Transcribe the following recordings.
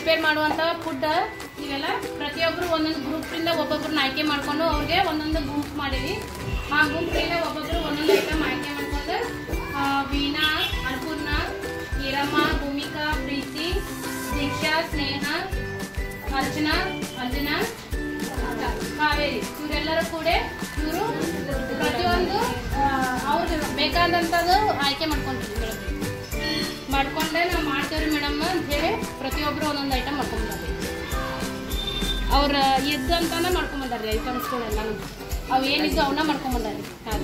Prepare ಮಾಡುವಂಥ food ಇವೆಲ್ಲ ಪ್ರತಿಯೊಬ್ಬರು ಒಂದೊಂದು ಗ್ರೂಪ್ನಿಂದ ಒಬ್ಬೊಬ್ಬರನ್ನ ಆಯ್ಕೆ ಮಾಡ್ಕೊಂಡು ಅವ್ರಿಗೆ ಒಂದೊಂದು ಗುಂಪು ಮಾಡೀವಿ ಆ ಗುಂಪಿನಿಂದ ಒಬ್ಬೊಬ್ಬರು ಒಂದೊಂದು ಐಟಮ್ ಆಯ್ಕೆ ಮಾಡ್ಕೊಂಡು ಆ, ವೀಣಾ ಅನ್ಪೂರ್ಣ ಈರಮ್ಮ ಭೂಮಿಕಾ ಪ್ರೀತಿ ದೀಕ್ಷಾ ಸ್ನೇಹ ಅರ್ಚನಾ ಅಂಜನಾ ಕಾವೇರಿ ಇವರೆಲ್ಲರೂ ಕೂಡ ಇವರು ಪ್ರತಿಯೊಂದು ಅವ್ರಿಗೆ ಬೇಕಾದಂಥದ್ದು ಆಯ್ಕೆ ಮಾಡ್ಕೊಂತೀವಿ ಮೇಡಮ್ ಮಾಡ್ಕೊಂಡೆ ನಾವು ಮಾಡ್ತೇವ್ರಿ ಮೇಡಮ್ ಅಂತ ಹೇಳಿ ಪ್ರತಿಯೊಬ್ಬರು ಒಂದೊಂದು ಐಟಮ್ ಮಾಡ್ಕೊಂಬಂದಾರೆ ಅವ್ರ ಎದ್ದು ಅಂತಾನೆ ಮಾಡ್ಕೊಂಬಂದಾರೆ ಐಟಮ್ಸ್ಗಳೆಲ್ಲನೂ ಅವು ಏನಿದ್ದು ಅವನ್ನ ಮಾಡ್ಕೊಂಬಂದಾರೆ ಹಾಂ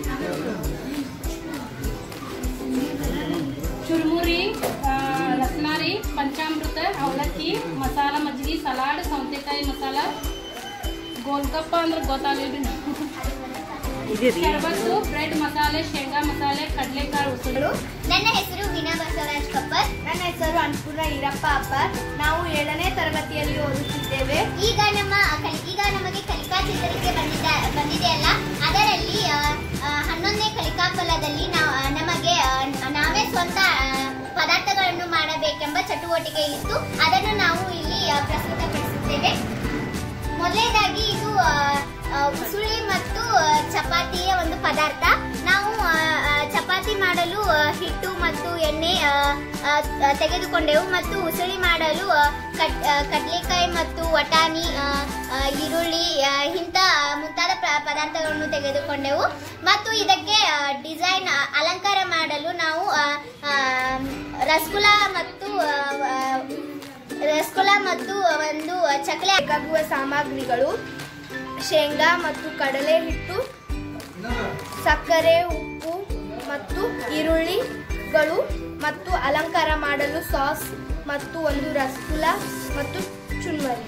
ಚುರುಮುರಿ ಆ, ರಸ್ನಾರಿ ಪಂಚಾಮೃತ ಅವಲಕ್ಕಿ ಮಸಾಲ ಮಜ್ಜಿಗೆ ಸಲಾಡ್ ಸೌತೆಕಾಯಿ ಮಸಾಲ ಗೋಲ್ಗಪ್ಪ ಅಂದ್ರೆ ಗೊತ್ತಾಗಲಿಲ್ಲ ಶರಬತ್ತು ಬ್ರೆಡ್ ಮಸಾಲೆ ಶೇಂಗಾ ಮಸಾಲೆ ಕಡಲೆಕಾಳು ಉಸುಳು ನನ್ನ ಹೆಸರು ವೀಣಾ ಬಸವರಾಜ್ ಕಪ್ಪರ್ ನನ್ನ ಹೆಸರು ಅನ್ನಪೂರ್ಣ ಈರಪ್ಪ ಅಪ್ಪರ್ ನಾವು ಏಳನೇ ತರಗತಿಯಲ್ಲಿ ಓದುತ್ತಿದ್ದೇವೆ ಈಗ ನಮ್ಮ ಕಲಿ ಈಗ ನಮಗೆ ಕಲಿಕಾ ಚೇತರಿಕೆ ಬಂದಿದ್ದ ಬಂದಿದೆಯಲ್ಲ ಅದರಲ್ಲಿ ಆ, ಆ, ಹನ್ನೊಂದನೇ ಕಲಿಕಾ ಫಲದಲ್ಲಿ ನಾವು ನಮಗೆ ಆ, ನಾವೇ ಸ್ವಂತ ಆ, ಪದಾರ್ಥಗಳನ್ನು ಮಾಡಬೇಕೆಂಬ ಚಟುವಟಿಕೆ ಇತ್ತು ಅದನ್ನು ನಾವು ಇಲ್ಲಿ ಆ, ಪ್ರಸ್ತುತಪಡಿಸುತ್ತೇವೆ ಮೊದಲನೇದಾಗಿ ಇದು ಆ, ಆ, ಉಸುಳಿ ಮತ್ತು ಆ, ಚಪಾತಿಯ ಒಂದು ಪದಾರ್ಥ ನಾವು ಆ, ಆ, ಚಪಾತಿ ಮಾಡಲು ಆ, ಹಿಟ್ಟು ಮತ್ತು ಎಣ್ಣೆ ಆ, ಆ, ಆ, ತೆಗೆದುಕೊಂಡೆವು ಮತ್ತು ಉಸುಳಿ ಮಾಡಲು ಆ, ಕಟ್ ಆ, ಕಡ್ಲೆಕಾಯಿ ಮತ್ತು ವಟಾಣಿ ಆ, ಆ, ಈರುಳ್ಳಿ ಆ, ಇಂಥ ಮುಂತಾದ ಪ್ರ- ಪದಾರ್ಥಗಳನ್ನು ತೆಗೆದುಕೊಂಡೆವು ಮತ್ತು ಇದಕ್ಕೆ ಆ, ಡಿಸೈನ್ ಆ, ಅಲಂಕಾರ ಮಾಡಲು ನಾವು ಆ, ಆ, ರಸಗುಲ್ಲ ಮತ್ತು ಆ, ಆ, ರಸಗುಲ್ಲ ಮತ್ತು ಒಂದು ಚಕ್ಲೆ ಬೇಕಾಗುವ ಸಾಮಗ್ರಿಗಳು ಶೇಂಗಾ ಮತ್ತು ಕಡಲೆ ಹಿಟ್ಟು ಸಕ್ಕರೆ ಉಪ್ಪು ಮತ್ತು ಈರುಳ್ಳಿಗಳು ಮತ್ತು ಅಲಂಕಾರ ಮಾಡಲು ಸಾಸ್ ಮತ್ತು ಒಂದು ರಸಗುಲ್ಲ ಮತ್ತು ಚುನ್ಮರಿ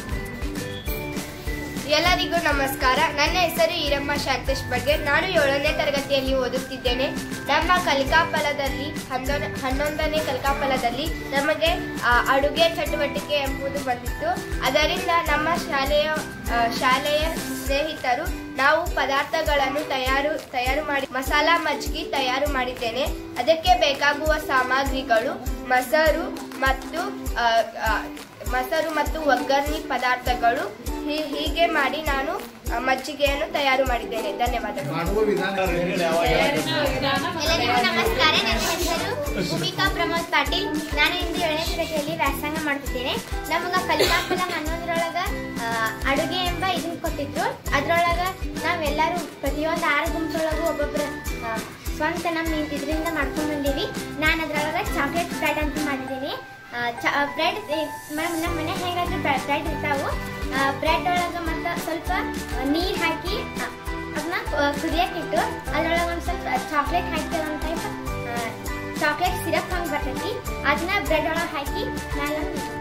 ಎಲ್ಲರಿಗೂ ನಮಸ್ಕಾರ ನನ್ನ ಹೆಸರು ಈರಮ್ಮ ಶಾಂತೇಶ್ ಬಗ್ಗೆ ನಾನು ಏಳನೇ ತರಗತಿಯಲ್ಲಿ ಓದುತ್ತಿದ್ದೇನೆ ನಮ್ಮ ಕಲಿಕಾಫಲದಲ್ಲಿ ಹನ್ನೊಂದ ಹನ್ನೊಂದನೇ ಕಲಿಕಾಫಲದಲ್ಲಿ ನಮಗೆ ಆ, ಅಡುಗೆ ಚಟುವಟಿಕೆ ಎಂಬುದು ಬಂದಿತ್ತು ಅದರಿಂದ ನಮ್ಮ ಶಾಲೆಯ ಆ, ಶಾಲೆಯ ಸ್ನೇಹಿತರು ನಾವು ಪದಾರ್ಥಗಳನ್ನು ತಯಾರು ತಯಾರು ಮಾಡಿ ಮಸಾಲ ಮಜ್ಜಿಗೆ ತಯಾರು ಮಾಡಿದ್ದೇನೆ ಅದಕ್ಕೆ ಬೇಕಾಗುವ ಸಾಮಗ್ರಿಗಳು ಮೊಸರು ಮತ್ತು ಆ, ಆ, ಮೊಸರು ಮತ್ತು ಒಗ್ಗರಣೆ ಪದಾರ್ಥಗಳು ಹೀ- ಹೀಗೆ ಮಾಡಿ ನಾನು ಆ, ಮಜ್ಜಿಗೆಯನ್ನು ತಯಾರು ಮಾಡಿದ್ದೇನೆ ಧನ್ಯವಾದಗಳು ಮಾಡುವ ವಿಧಾನ ಎಲ್ಲರಿಗೂ ನಮಸ್ಕಾರ ನನ್ನ ಹೆಸರು ಭೂಮಿಕಾ ಪ್ರಮೋದ್ ಪಾಟೀಲ್ ನಾನು ಇಂದು ಏಳನೇ ತರಗತಿಯಲ್ಲಿ ವ್ಯಾಸಂಗ ಮಾಡ್ತಿದ್ದೇನೆ ನಮಗ ಕಲಿಕಾಫಲ ಹನ್ನೊಂದರೊಳಗ ಆ, ಅಡುಗೆ ಎಂಬ ಇದನ್ನ ಕೊಟ್ಟಿದ್ರು ಅದ್ರೊಳಗ ನಾವೆಲ್ಲರೂ ಪ್ರತಿಯೊಂದು ಆರು ಗುಂಪೊಳಗೂ ಒಬ್ಬೊಬ್ಬರ ಆ, ಸ್ವಂತ ನಮ್ಮ ಇದರಿಂದ ಮಾಡ್ಕೊಂಡ್ ಬಂದೀವಿ ನಾನು ಅದ್ರೊಳಗ ಚಾಕ್ಲೇಟ್ ಬ್ರೆಡ್ ಅಂತ ಮಾಡಿದ್ದೀನಿ ಬ್ರೆಡ್ ನಮ್ಮ ಮನೆ ಹೇಗಾದ್ರೂ ಬ್ರೆಡ್ ಇರ್ತಾವು ಬ್ರೆಡ್ ಒಳಗೆ ಮತ್ತೆ ಸ್ವಲ್ಪ ನೀರು ಹಾಕಿ ಆ, ಅದನ್ನ ಕುದಿಯಕ್ಕೆ ಇಟ್ಟು ಅದ್ರೊಳಗೆ ಒಂದು ಸ್ವಲ್ಪ ಚಾಕ್ಲೇಟ್ ಹಾಕಿ ಒಂದು ಟೈಪ್ ಚಾಕ್ಲೇಟ್ ಸಿರಪ್ ಹಂಗೆ ಬರ್ತೈತಿ ಅದನ್ನ ಬ್ರೆಡ್ ಒಳಗೆ ಹಾಕಿ ಮೇಲೆ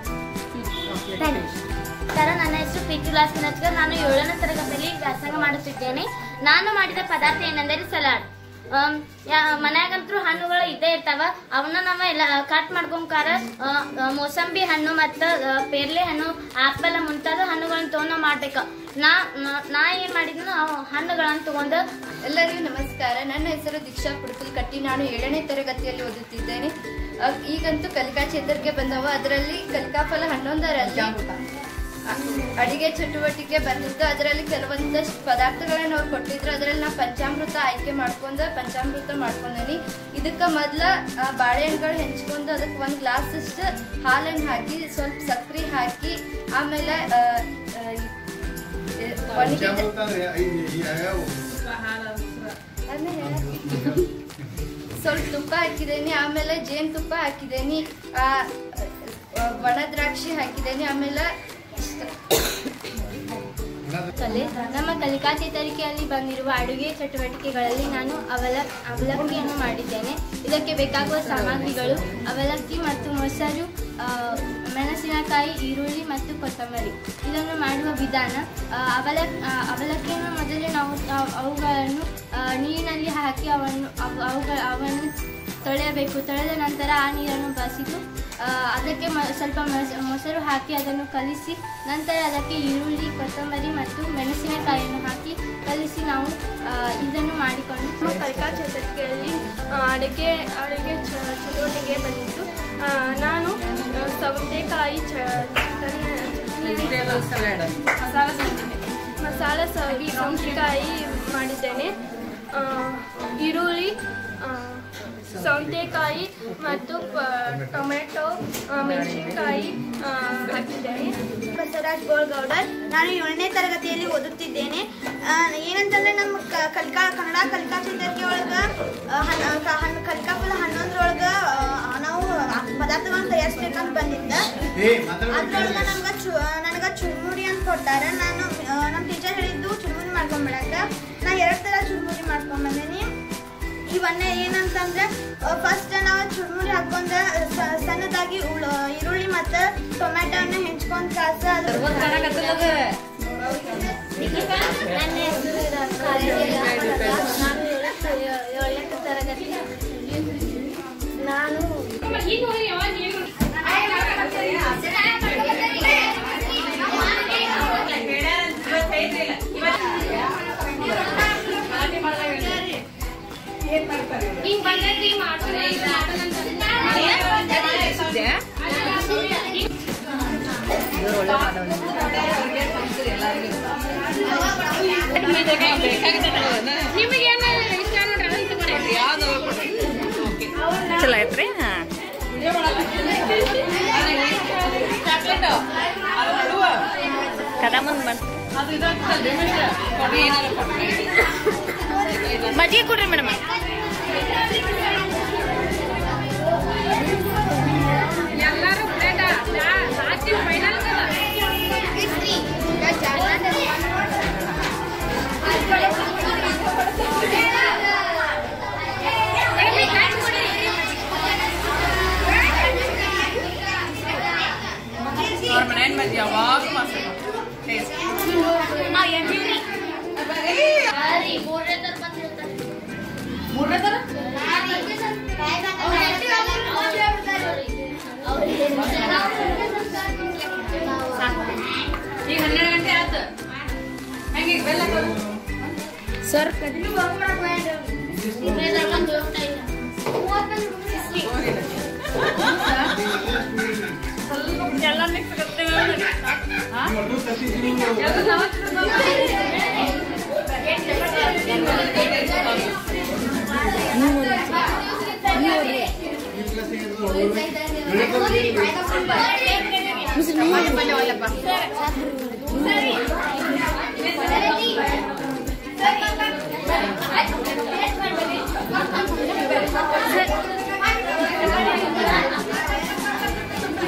ಸರ ನನ್ನ ಹೆಸರು ಪ್ರೀತಿ ಉಲ್ಲಾಸ್ ನಚ್ಕರ್ ನಾನು ಏಳನೇ ತರಗತಿಯಲ್ಲಿ ವ್ಯಾಸಂಗ ಮಾಡುತ್ತಿದ್ದೇನೆ ನಾನು ಮಾಡಿದ ಪದಾರ್ಥ ಏನೆಂದರೆ ಸಲಾಡ್ ಆಮ್, ಯಾ- ಮನ್ಯಾಗಂತೂ ಹಣ್ಣುಗಳು ಇದ್ದೇ ಇರ್ತಾವ ಅವನ್ನ ನಾವ ಎಲ್ಲ ಕಟ್ ಮಾಡ್ಕೊಂಕಾರ ಆ, ಆ, ಮೋಸಂಬಿ ಹಣ್ಣು ಮತ್ತು ಪೇರ್ಲೆ ಹಣ್ಣು ಆಪಲ್ ಮುಂತಾದ ಹಣ್ಣುಗಳನ್ನ ತೊಗೊಂಡು ಮಾಡ್ಬೇಕು ನಾ ನಾ- ನಾ ಏನ್ ಮಾಡಿದ್ನು ಆ ಹಣ್ಣುಗಳನ್ನ ತಗೊಂಡು ಎಲ್ಲರಿಗೂ ನಮಸ್ಕಾರ ನನ್ನ ಹೆಸರು ದೀಕ್ಷಾ ಪುಡ್ಕಲ್ ಕಟ್ಟಿ ನಾನು ಏಳನೇ ತರಗತಿಯಲ್ಲಿ ಓದುತ್ತಿದ್ದೇನೆ ಅಹ್, ಈಗಂತೂ ಕಲಿಕಾ ಚೇತರಿಕೆ ಬಂದವ ಅದರಲ್ಲಿ ಕಲಿಕಾಫಲ ಹನ್ನೊಂದರಲ್ಲಿ ಅ- ಅಡಿಗೆ ಚಟುವಟಿಕೆ ಬಂದಿತ್ತು ಅದರಲ್ಲಿ ಕೆಲವೊಂದಷ್ಟು ಪದಾರ್ಥಗಳನ್ನ ಅವ್ರು ಕೊಟ್ಟಿದ್ರು ಅದರಲ್ಲಿ ನಾ ಪಂಚಾಮೃತ ಆಯ್ಕೆ ಮಾಡ್ಕೊಂಡು ಪಂಚಾಮೃತ ಮಾಡ್ಕೊಂಡೇನಿ ಇದಕ್ಕೆ ಮೊದ್ಲ ಆ, ಬಾಳೆಹಣ್ಣುಗಳು ಹೆಂಚ್ಕೊಂಡು ಅದಕ್ಕೆ ಒಂದು ಗ್ಲಾಸ್ ಅಷ್ಟು ಹಾಲನ್ನು ಹಾಕಿ ಸ್ವಲ್ಪ ಸಕ್ಕರೆ ಹಾಕಿ ಆಮೇಲೆ ಆ, ಆ, ಈ- ಒಣಗಿದ ಪಂಚಾಮೃತ ಅಂದ್ರೆ ಐ- ಯಾವ್ಯಾವು? ಆಮೇಲೆ ಹೇಳಕ್ಕೆ- ಸ್ವಲ್ಪ ತುಪ್ಪ ಹಾಕಿದ್ದೇನೆ ಆಮೇಲೆ ಜೇನು ತುಪ್ಪ ಹಾಕಿದ್ದೇನೆ ಆ, ಆ, ಒಣ ದ್ರಾಕ್ಷಿ ಹಾಕಿದ್ದೇನೆ ಆಮೇಲೆ ಕಲೆ ನಮ್ಮ ಕಲಿಕಾ ಚೇತರಿಕೆಯಲ್ಲಿ ಬಂದಿರುವ ಅಡುಗೆ ಚಟುವಟಿಕೆಗಳಲ್ಲಿ ನಾನು ಅವಲ ಅವಲಕ್ಕಿಯನ್ನು ಮಾಡಿದ್ದೇನೆ ಇದಕ್ಕೆ ಬೇಕಾಗುವ ಸಾಮಗ್ರಿಗಳು ಅವಲಕ್ಕಿ ಮತ್ತು ಮೊಸರು ಆ, ಮೆಣಸಿನಕಾಯಿ ಈರುಳ್ಳಿ ಮತ್ತು ಕೊತ್ತಂಬರಿ ಇದನ್ನು ಮಾಡುವ ವಿಧಾನ ಆ, ಅವಲ ಆ, ಅವಲಕ್ಕಿಯನ್ನು ಮೊದಲೇ ನಾವು ಅವ್- ಅವುಗಳನ್ನು ಆ, ನೀರಿನಲ್ಲಿ ಹಾಕಿ ಅವನ್ನು ಅವು- ಅವುಗಳ ಅವನ್ನು ತೊಳೆಯಬೇಕು ತೊಳೆದ ನಂತರ ಆ ನೀರನ್ನು ಬಸಿದು ಆ, ಅದಕ್ಕೆ ಮ ಸ್ವಲ್ಪ ಮೊಸ- ಮೊಸರು ಹಾಕಿ ಅದನ್ನು ಕಲಿಸಿ ನಂತರ ಅದಕ್ಕೆ ಈರುಳ್ಳಿ ಕೊತ್ತಂಬರಿ ಮತ್ತು ಮೆಣಸಿನಕಾಯಿಯನ್ನು ಹಾಕಿ ಕಲಿಸಿ ನಾವು ಆ, ಇದನ್ನು ಮಾಡಿಕೊಂಡು ನಮ್ಮ ಕಲಿಕಾ ಚಟುವಟಿಕೆಯಲ್ಲಿ ಆ, ಅಡುಗೆ ಅಡುಗೆ ಚ- ಚಟುವಟಿಕೆ ಬಂದಿತ್ತು ಆ, ನಾನು ಆ, ಸೌತೆಕಾಯಿ ಚ ಚಟ್ನಿ ಮಸಾಲ ಸವಿ ಸೌತೆಕಾಯಿ ಮಾಡಿದ್ದೇನೆ ಆ, ಈರುಳ್ಳಿ ಆ, ಸೌತೆಕಾಯಿ ಮತ್ತು ಪ- ಟೊಮೆಟೊ ಆ, ಮೆಣಸಿನಕಾಯಿ ಆ, ಹಾಕಿದ್ದೇನೆ ಬಸವರಾಜ್ ಗೋಳ್ಗೌಡರ್ ನಾನು ಏಳನೇ ತರಗತಿಯಲ್ಲಿ ಓದುತ್ತಿದ್ದೇನೆ ಆ, ಏನಂತಂದ್ರೆ ನಮ್ಮ ಕ- ಕಲಿಕಾ ಕನ್ನಡ ಕಲಿಕಾ ಚೇತರಿಕೆ ಒಳಗೆ ಕಲಿಕಾ ಫಲ ಹನ್ನೊಂದ್ರೊಳಗೆ ನಾವು ಪದಾರ್ಥಗಳನ್ನ ತಯಾರಿಸ್ಬೇಕಂತ ಬಂದಿದ್ದ ಏ ಮಾತಾಡ್ಬೇಡ ಅದ್ರೊಳಗೆ ನಮ್ಗೆ ಚು ನನಗೆ ಚುರುಮುರಿ ಅಂತ ಕೊಟ್ಟಾರ ನಾನು ಆ, ನಮ್ಮ ಟೀಚರ್ ಹೇಳಿದ್ದು ಚುರುಮುರಿ ಮಾಡ್ಕೊಂಬಿಡಕ ನಾ ಎರಡು ಥರ ಚುರುಮುರಿ ಮಾಡ್ಕೊಂಬಂದೇನಿ ಇವನ್ನೇ ಏನಂತಂದ್ರೆ ಫಸ್ಟ್ ನಾವು ಚುರುಮುರಿ ಹಾಕೊಂಡ ಸ- ಸಣ್ಣದಾಗಿ ಉಳ್ಳ ಈರುಳ್ಳಿ ಮತ್ತು ಟೊಮ್ಯಾಟೋನ ಹೆಂಚ್ಕೊಂಡ್ ಕಾಸ ಅದ್ರ ನನ್ನ ಹೆಸರು ಕಾಲೇಜಿನ ನಾನು ಏಳನೇ ತರಗತಿ ನಾನು ಹಿಂಗ್ ಬಂದೈತಿ ಹಿಂಗ್ ಮಾಡೋಣ ಹಿಂಗ್ ಮಾಡೋಣ ನಿಮಗೆ ಏನಾದ್ರು ಇಷ್ಟ ನೋಡ್ರಿ ಅದು ತಗೊಳ್ರಿ. ಚಲೋ ಐತ್ರಿ ಹಾ ಕದ ಮುಂದ್ ಮಾಡಿ ಮಜ್ಜಿಗೆ ಕೊಡ್ರಿ ಮೇಡಮ್ ಎಲ್ಲಾರು ಪ್ಲೇಟ ಲಾಸ್ಟ್ ಫೈನಲ್ ಅವ್ರ ಮನೇನ್ ಮಜ್ಜಿ ಯಾವಾಗ ಮಸ್ತ್ ಮೂರನೇ ತರ ಬಂದಿರ್ತಾರೆ ಮೂರನೇ ತರ ಈಗ ಹನ್ನೆರಡು ಗಂಟೆ ಆಯ್ತು ಹೆಂಗೆ ಬೆಲ್ಲ ಸರ್ ಎಲ್ಲ ಮಿಕ್ಸ್ ಒಟ್ಟು ತಪ್ಪಿದ್ರು ಈ ಕ್ಲಾಸಿಗೆ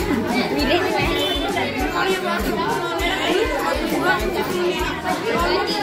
Thank you.